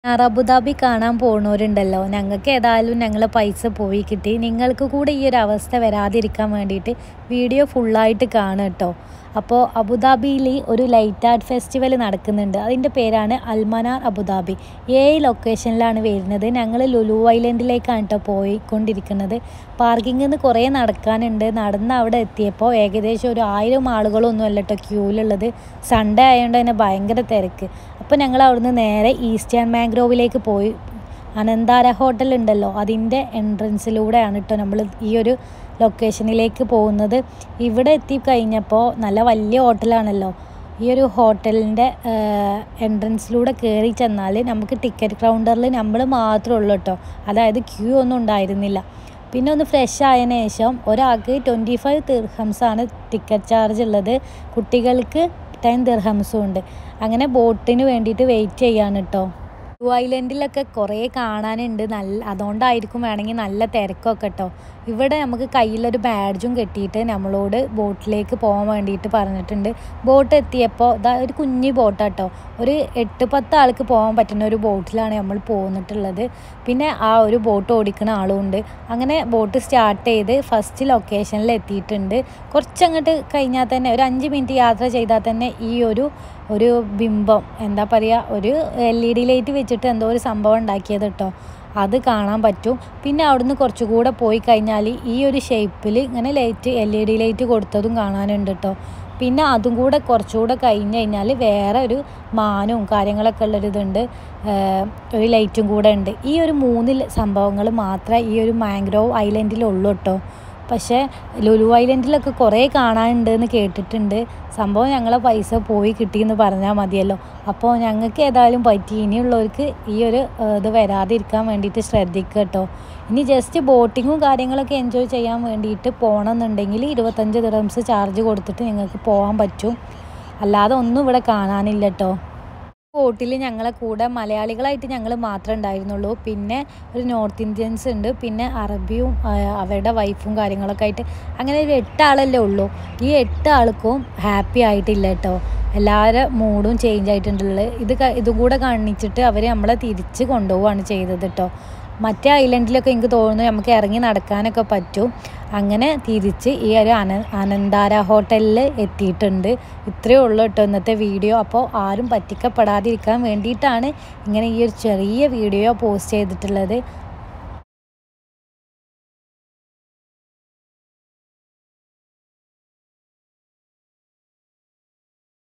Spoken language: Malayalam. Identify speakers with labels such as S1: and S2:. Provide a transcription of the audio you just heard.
S1: ഞാൻ അബുദാബി കാണാൻ പോണവരുണ്ടല്ലോ ഞങ്ങൾക്ക് ഏതായാലും ഞങ്ങൾ പൈസ പോയി കിട്ടി നിങ്ങൾക്ക് കൂടെ ഈ ഒരു അവസ്ഥ വരാതിരിക്കാൻ വേണ്ടിയിട്ട് വീഡിയോ ഫുള്ളായിട്ട് കാണുക കേട്ടോ അപ്പോൾ അബുദാബിയിൽ ഒരു ലൈറ്റ് ആർട്ട് ഫെസ്റ്റിവൽ നടക്കുന്നുണ്ട് അതിൻ്റെ പേരാണ് അൽമനാർ അബുദാബി ഏഴ് ലൊക്കേഷനിലാണ് വരുന്നത് ഞങ്ങൾ ലുലു ഐലൻഡിലേക്കാണ് കേട്ടോ പോയിക്കൊണ്ടിരിക്കുന്നത് പാർക്കിങ്ങിൽ നിന്ന് കുറേ നടക്കാനുണ്ട് നടന്ന് അവിടെ എത്തിയപ്പോൾ ഏകദേശം ഒരു ആയിരം ആളുകളൊന്നും അല്ല കേട്ടോ ക്യൂവിലുള്ളത് സൺഡേ ആയതുകൊണ്ട് തന്നെ ഭയങ്കര തിരക്ക് അപ്പോൾ ഞങ്ങൾ അവിടുന്ന് നേരെ ഈസ്റ്റേൺ മാംഗ്രോവിലേക്ക് പോയി അനന്താര ഹോട്ടൽ ഉണ്ടല്ലോ അതിൻ്റെ എൻട്രൻസിലൂടെയാണ് കേട്ടോ നമ്മൾ ഈ ഒരു ലൊക്കേഷനിലേക്ക് പോകുന്നത് ഇവിടെ എത്തിക്കഴിഞ്ഞപ്പോൾ നല്ല വലിയ ഹോട്ടലാണല്ലോ ഈ ഒരു ഹോട്ടലിൻ്റെ എൻട്രൻസിലൂടെ കയറി ചെന്നാൽ നമുക്ക് ടിക്കറ്റ് കൗണ്ടറിൽ നമ്മൾ മാത്രമേ ഉള്ളൂ കേട്ടോ അതായത് ക്യൂ ഒന്നും ഉണ്ടായിരുന്നില്ല പിന്നെ ഒന്ന് ഫ്രഷ് ആയതിനു ശേഷം ഒരാൾക്ക് ട്വൻറ്റി ഫൈവ് ദിർഹംസാണ് ടിക്കറ്റ് ചാർജ് ഉള്ളത് കുട്ടികൾക്ക് ടെൻ ദിർഹംസും ഉണ്ട് അങ്ങനെ ബോട്ടിന് വേണ്ടിയിട്ട് വെയിറ്റ് ചെയ്യാണ് കേട്ടോ ബ്ലൂ ഐലൻഡിലൊക്കെ കുറേ കാണാനുണ്ട് നല്ല അതുകൊണ്ടായിരിക്കും വേണമെങ്കിൽ നല്ല തിരക്കൊക്കെ കേട്ടോ ഇവിടെ നമുക്ക് കയ്യിലൊരു ബാഡ്ജും കെട്ടിയിട്ട് നമ്മളോട് ബോട്ടിലേക്ക് പോകാൻ വേണ്ടിയിട്ട് പറഞ്ഞിട്ടുണ്ട് ബോട്ട് എത്തിയപ്പോൾ ഇതാ ഒരു കുഞ്ഞു ബോട്ടാട്ടോ ഒരു എട്ട് പത്ത് ആൾക്ക് പോകാൻ പറ്റുന്ന ഒരു ബോട്ടിലാണ് നമ്മൾ പോന്നിട്ടുള്ളത് പിന്നെ ആ ഒരു ബോട്ട് ഓടിക്കുന്ന ആളും ഉണ്ട് അങ്ങനെ ബോട്ട് സ്റ്റാർട്ട് ചെയ്ത് ഫസ്റ്റ് ലൊക്കേഷനിൽ എത്തിയിട്ടുണ്ട് കുറച്ചങ്ങോട്ട് കഴിഞ്ഞാൽ തന്നെ ഒരു അഞ്ച് മിനിറ്റ് യാത്ര ചെയ്താൽ തന്നെ ഈ ഒരു ഒരു ബിംബം എന്താ പറയുക ഒരു എൽ ഇ ഡി ലൈറ്റ് വെച്ചിട്ട് എന്തോ ഒരു സംഭവം ഉണ്ടാക്കിയത് കേട്ടോ അത് കാണാൻ പറ്റും പിന്നെ അവിടുന്ന് കുറച്ചുകൂടെ പോയി കഴിഞ്ഞാൽ ഈ ഒരു ഷേപ്പിൽ ഇങ്ങനെ light L E D light കൊടുത്തതും കാണാനുണ്ട് കേട്ടോ പിന്നെ അതും കൂടെ കുറച്ചുകൂടെ കഴിഞ്ഞ് കഴിഞ്ഞാൽ വേറെ ഒരു മാനവും കാര്യങ്ങളൊക്കെ ഉള്ളൊരിതുണ്ട് ഒരു ലൈറ്റും കൂടെ ഉണ്ട് ഈ ഒരു മൂന്ന് സംഭവങ്ങൾ മാത്രമേ ഈ ഒരു മാംഗ്രോവ് ഐലൻഡിലുള്ളൂ കേട്ടോ പക്ഷേ ലുലു ഐലൻഡിലൊക്കെ കുറേ കാണാനുണ്ട് എന്ന് കേട്ടിട്ടുണ്ട് സംഭവം ഞങ്ങളെ പൈസ പോയി കിട്ടിയെന്ന് പറഞ്ഞാൽ മതിയല്ലോ അപ്പോൾ ഞങ്ങൾക്ക് ഏതായാലും പറ്റി ഇനിയുള്ളവർക്ക് ഈ ഒരു ഇത് വരാതിരിക്കാൻ വേണ്ടിയിട്ട് ശ്രദ്ധിക്കുക കേട്ടോ ഇനി ജസ്റ്റ് ബോട്ടിങ്ങും കാര്യങ്ങളൊക്കെ എൻജോയ് ചെയ്യാൻ വേണ്ടിയിട്ട് പോകണമെന്നുണ്ടെങ്കിൽ ഇരുപത്തഞ്ച് ദിറംസ് ചാർജ് കൊടുത്തിട്ട് നിങ്ങൾക്ക് പോകാൻ പറ്റും അല്ലാതെ ഒന്നും ഇവിടെ കാണാനില്ല കേട്ടോ ബോട്ടിൽ ഞങ്ങളെ കൂടെ മലയാളികളായിട്ട് ഞങ്ങൾ മാത്രമേ ഉണ്ടായിരുന്നുള്ളൂ പിന്നെ ഒരു നോർത്ത് ഇന്ത്യൻസ് ഉണ്ട് പിന്നെ അറബിയും അവരുടെ വൈഫും കാര്യങ്ങളൊക്കെ ആയിട്ട് അങ്ങനെ ഒരു എട്ട് ആളല്ലേ ഉള്ളൂ ഈ എട്ട് ആൾക്കും ഹാപ്പി ആയിട്ടില്ല കേട്ടോ എല്ലാവരുടെ മൂഡും ചേഞ്ച് ആയിട്ടുണ്ടുള്ളത് ഇത് ഇതും കൂടെ കാണിച്ചിട്ട് അവർ നമ്മളെ തിരിച്ച് കൊണ്ടുപോവുകയാണ് ചെയ്തത് കേട്ടോ മറ്റേ ഐലൻഡിലൊക്കെ എനിക്ക് തോന്നുന്നു നമുക്ക് ഇറങ്ങി നടക്കാനൊക്കെ പറ്റും അങ്ങനെ തിരിച്ച് ഈ ഒരു അന അനന്താര ഹോട്ടലിൽ എത്തിയിട്ടുണ്ട് ഇത്രയേ ഉള്ളൂ കേട്ടോ ഇന്നത്തെ വീഡിയോ അപ്പോൾ ആരും പറ്റിക്കപ്പെടാതിരിക്കാൻ വേണ്ടിയിട്ടാണ് ഇങ്ങനെ ഈ ഒരു ചെറിയ വീഡിയോ പോസ്റ്റ് ചെയ്തിട്ടുള്ളത്